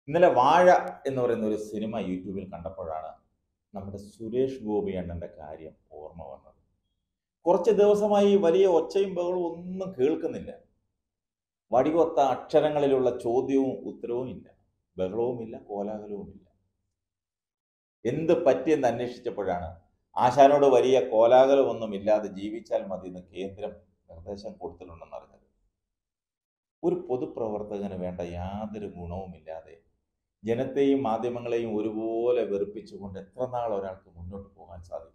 ഇന്നലെ വാഴ എന്ന് പറയുന്ന ഒരു സിനിമ യൂട്യൂബിൽ കണ്ടപ്പോഴാണ് നമ്മുടെ സുരേഷ് ഗോപി അണ്ണൻ്റെ കാര്യം ഓർമ്മ വന്നത് കുറച്ച് ദിവസമായി വലിയ ഒച്ചയും ബഹളവും ഒന്നും കേൾക്കുന്നില്ല വടികൊത്ത അക്ഷരങ്ങളിലുള്ള ചോദ്യവും ഉത്തരവും ഇല്ല ബഹളവുമില്ല കോലാഹലവുമില്ല എന്ത് പറ്റിയെന്ന് അന്വേഷിച്ചപ്പോഴാണ് ആശാനോട് വലിയ കോലാഹലമൊന്നും ഇല്ലാതെ ജീവിച്ചാൽ മതി എന്ന് കേന്ദ്രം നിർദ്ദേശം കൊടുത്തിട്ടുണ്ടെന്ന് അറിഞ്ഞത് ഒരു പൊതുപ്രവർത്തകന് വേണ്ട യാതൊരു ഗുണവുമില്ലാതെ ജനത്തെയും മാധ്യമങ്ങളെയും ഒരുപോലെ വെറുപ്പിച്ചുകൊണ്ട് എത്ര നാൾ ഒരാൾക്ക് മുന്നോട്ട് പോകാൻ സാധിക്കും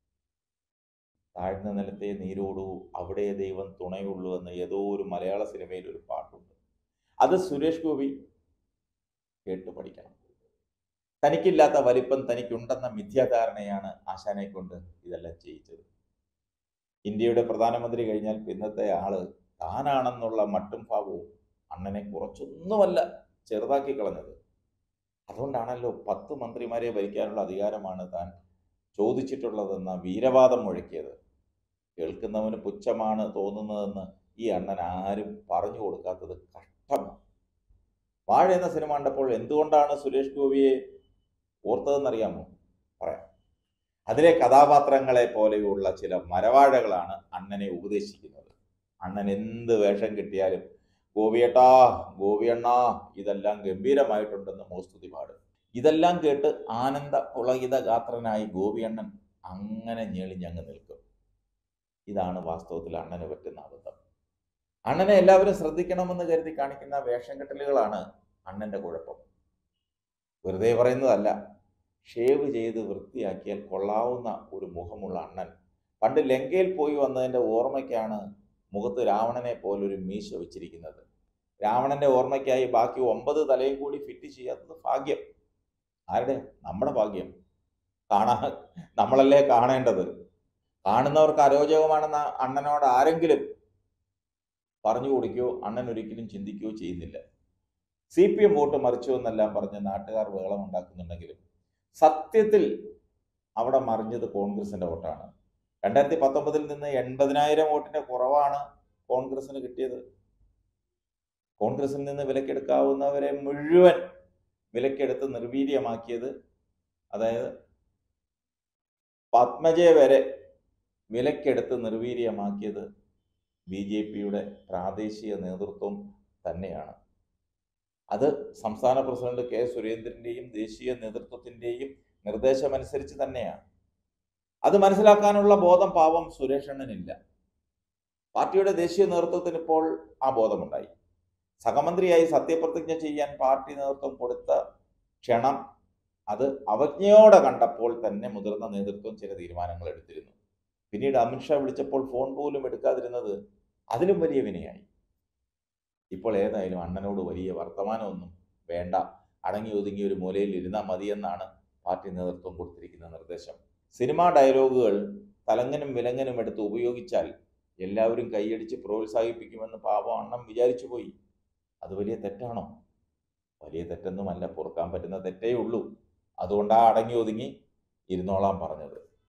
താഴ്ന്ന നിലത്തെ നീരോടൂ അവിടെ ദൈവം തുണയുള്ളൂ എന്ന് ഏതോ ഒരു മലയാള സിനിമയിൽ ഒരു പാട്ടുണ്ട് അത് സുരേഷ് ഗോപി കേട്ടു പഠിക്കണം തനിക്കില്ലാത്ത വലിപ്പം തനിക്കുണ്ടെന്ന മിഥ്യാധാരണയാണ് ആശാനെ കൊണ്ട് ഇതെല്ലാം ചെയ്യിച്ചത് ഇന്ത്യയുടെ പ്രധാനമന്ത്രി കഴിഞ്ഞാൽ പിന്നത്തെ ആള് താനാണെന്നുള്ള മട്ടും ഭാവവും അണ്ണനെ കുറച്ചൊന്നുമല്ല ചെറുതാക്കി കളഞ്ഞത് അതുകൊണ്ടാണല്ലോ പത്ത് മന്ത്രിമാരെ ഭരിക്കാനുള്ള അധികാരമാണ് താൻ ചോദിച്ചിട്ടുള്ളതെന്ന വീരവാദം മുഴക്കിയത് കേൾക്കുന്നവന് പുച്ഛമാണ് തോന്നുന്നതെന്ന് ഈ അണ്ണൻ ആരും പറഞ്ഞു കൊടുക്കാത്തത് കഷ്ടമാണ് വാഴ എന്ന സിനിമ കണ്ടപ്പോൾ എന്തുകൊണ്ടാണ് സുരേഷ് ഗോപിയെ ഓർത്തതെന്നറിയാമോ പറയാം അതിലെ കഥാപാത്രങ്ങളെ പോലെയുള്ള ചില മരവാഴകളാണ് അണ്ണനെ ഉപദേശിക്കുന്നത് അണ്ണൻ എന്ത് വേഷം കിട്ടിയാലും ഗോപിയേട്ടാ ഗോപിയണ്ണാ ഇതെല്ലാം ഗംഭീരമായിട്ടുണ്ടെന്ന് മോസ്തുതി പാടും ഇതെല്ലാം കേട്ട് ആനന്ദ പുളകിത ഗാത്രനായി ഗോപിയണ്ണൻ അങ്ങനെ ഞെളിഞ്ഞങ്ങ് നിൽക്കും ഇതാണ് വാസ്തവത്തിൽ അണ്ണന് പറ്റുന്ന അബദ്ധം അണ്ണനെ എല്ലാവരും ശ്രദ്ധിക്കണമെന്ന് കരുതി കാണിക്കുന്ന വേഷം കെട്ടലുകളാണ് അണ്ണന്റെ കുഴപ്പം വെറുതെ പറയുന്നതല്ല ഷേവ് ചെയ്ത് വൃത്തിയാക്കിയാൽ കൊള്ളാവുന്ന ഒരു മുഖമുള്ള അണ്ണൻ പണ്ട് ലങ്കയിൽ പോയി വന്നതിന്റെ ഓർമ്മയ്ക്കാണ് മുഖത്ത് രാവണനെ പോലൊരു മീശ വെച്ചിരിക്കുന്നത് രാവണന്റെ ഓർമ്മയ്ക്കായി ബാക്കി ഒമ്പത് തലയും കൂടി ഫിറ്റ് ചെയ്യാത്തത് ഭാഗ്യം ആരുടെ നമ്മുടെ ഭാഗ്യം കാണാ നമ്മളല്ലേ കാണേണ്ടത് കാണുന്നവർക്ക് അരോചകമാണെന്ന അണ്ണനോട് ആരെങ്കിലും പറഞ്ഞു കൊടുക്കുകയോ അണ്ണൻ ഒരിക്കലും ചിന്തിക്കുകയോ ചെയ്യുന്നില്ല സി പി എം വോട്ട് മറിച്ചു എന്നെല്ലാം പറഞ്ഞ് നാട്ടുകാർ ബഹളം ഉണ്ടാക്കുന്നുണ്ടെങ്കിലും സത്യത്തിൽ അവിടെ മറിഞ്ഞത് കോൺഗ്രസിന്റെ വോട്ടാണ് രണ്ടായിരത്തി പത്തൊമ്പതിൽ നിന്ന് എൺപതിനായിരം വോട്ടിന്റെ കുറവാണ് കോൺഗ്രസിന് കിട്ടിയത് കോൺഗ്രസിൽ നിന്ന് വിലക്കെടുക്കാവുന്നവരെ മുഴുവൻ വിലക്കെടുത്ത് നിർവീര്യമാക്കിയത് അതായത് പത്മജയെ വരെ വിലക്കെടുത്ത് നിർവീര്യമാക്കിയത് ബി ജെ പിയുടെ പ്രാദേശിക നേതൃത്വം തന്നെയാണ് അത് സംസ്ഥാന പ്രസിഡന്റ് കെ സുരേന്ദ്രന്റെയും ദേശീയ നേതൃത്വത്തിന്റെയും നിർദ്ദേശമനുസരിച്ച് തന്നെയാണ് അത് മനസ്സിലാക്കാനുള്ള ബോധം പാവം സുരേഷണ്ണനില്ല പാർട്ടിയുടെ ദേശീയ നേതൃത്വത്തിന് ഇപ്പോൾ ആ ബോധമുണ്ടായി സഹമന്ത്രിയായി സത്യപ്രതിജ്ഞ ചെയ്യാൻ പാർട്ടി നേതൃത്വം കൊടുത്ത ക്ഷണം അത് അവജ്ഞയോടെ കണ്ടപ്പോൾ തന്നെ മുതിർന്ന നേതൃത്വം ചില തീരുമാനങ്ങൾ എടുത്തിരുന്നു പിന്നീട് അമിത്ഷാ വിളിച്ചപ്പോൾ ഫോൺ പോലും എടുക്കാതിരുന്നത് അതിലും വലിയ വിനയായി ഇപ്പോൾ ഏതായാലും അണ്ണനോട് വലിയ വർത്തമാനമൊന്നും വേണ്ട അടങ്ങി ഒതുങ്ങി ഒരു മൂലയിൽ ഇരുന്നാൽ മതിയെന്നാണ് പാർട്ടി നേതൃത്വം കൊടുത്തിരിക്കുന്ന നിർദ്ദേശം സിനിമാ ഡയലോഗുകൾ തലങ്ങനും വിലങ്ങനും എടുത്ത് ഉപയോഗിച്ചാൽ എല്ലാവരും കൈയടിച്ച് പ്രോത്സാഹിപ്പിക്കുമെന്ന് പാവം അണ്ണം വിചാരിച്ചു പോയി അത് വലിയ തെറ്റാണോ വലിയ തെറ്റൊന്നുമല്ല പൊറുക്കാൻ പറ്റുന്ന തെറ്റേ ഉള്ളൂ അതുകൊണ്ടാണ് അടങ്ങി ഒതുങ്ങി ഇരുന്നോളാൻ പറഞ്ഞത്